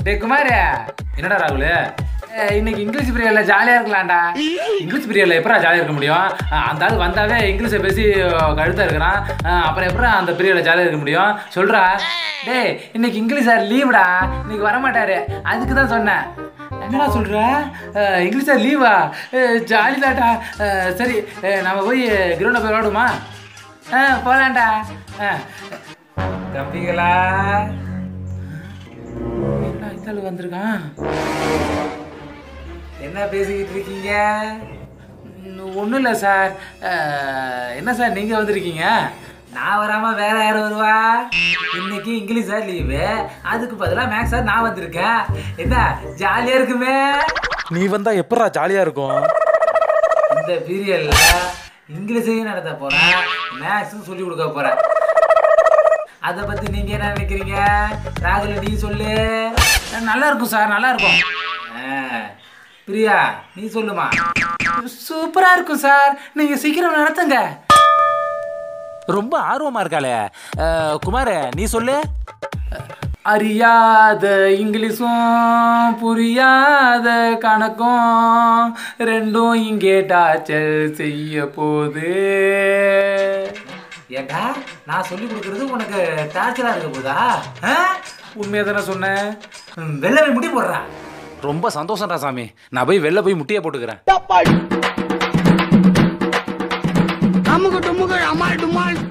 டே குமார் என்னடா ராகுல் அஹ், இன்னைக்கு இங்கிலீஷ் பீரியட்ல ஜாலியா இருக்கலாம்டா இங்கிலீஷ் பீரியட்ல எப்படா ஜாலியா இருக்க முடியும் அஹ், அந்த ஆள் வந்தாவே இங்கிலீஷை பேசி அஹ், கழுத்தா இருக்கிறான் அஹ், அப்புறம் எப்படா அந்த பீரியட்ல ஜாலியா இருக்க முடியும் சொல்றா டேய் இன்னைக்கு இங்கிலீஷ் சார் லீவுடா இன்னைக்கு வர மாட்டாரு அதுக்கு தான் சொன்னேன் என்னடா சொல்ற அஹ், இங்கிலீஷ் சார் லீவா ஜாலி தாட்டா சரி அஹ், நம்ம போய் கிரவுண்டில் போய் விளாடுமா ஆ போலாம்டா ஆ தம்பிகளா என்ன இந்த ஆளு வந்திருக்கான் என்ன பேசிக்கிட்டு இருக்கீங்க ஒன்றும் இல்லை சார் அஹ், என்ன சார் நீங்கள் வந்திருக்கீங்க நான் வராமல் வேற யார் வருவா இன்னைக்கு இங்கிலீஷ் சார் லீவு அதுக்கு பதிலாக மேக்ஸ் சார் நான் வந்திருக்கேன் என்ன ஜாலியாக இருக்குமே நீ வந்தா எப்படா ஜாலியா இருக்கும் இந்த பீரியட்ல இங்கிலீஷையும் நடத்த போறேன் மேக்ஸும் சொல்லி கொடுக்க போறேன் அதை பத்தி நீங்க என்ன நினைக்கிறீங்க ராகுல் நீ சொல்லு நல்லா இருக்கும் சார் நல்லா இருக்கும் ஆ, பிரியா நீ சொல்லுமா சூப்பரா இருக்கும் சார் நீங்க சீக்கிரம் நடத்துங்க ரொம்ப ஆர்வமா இருக்காளே அஹ், குமார நீ சொல்லு அறியாத இங்கிலீஷும் புரியாத கணக்கும் ரெண்டும் இங்கே டார்ச்சர் செய்ய போகுது ஏண்டா நான் சொல்லி கொடுக்கறது உனக்கு டார்ச்சரா இருக்க போதா உண்மையை தானே சொன்னேன் ம், வெள்ளை போய் முடி போடுறா ரொம்ப சந்தோஷம்டா சாமி நான் போய் வெளில போய் முட்டியை போட்டுக்கிறேன் அமுக்கு டுமுக்கு அமால் டுமால்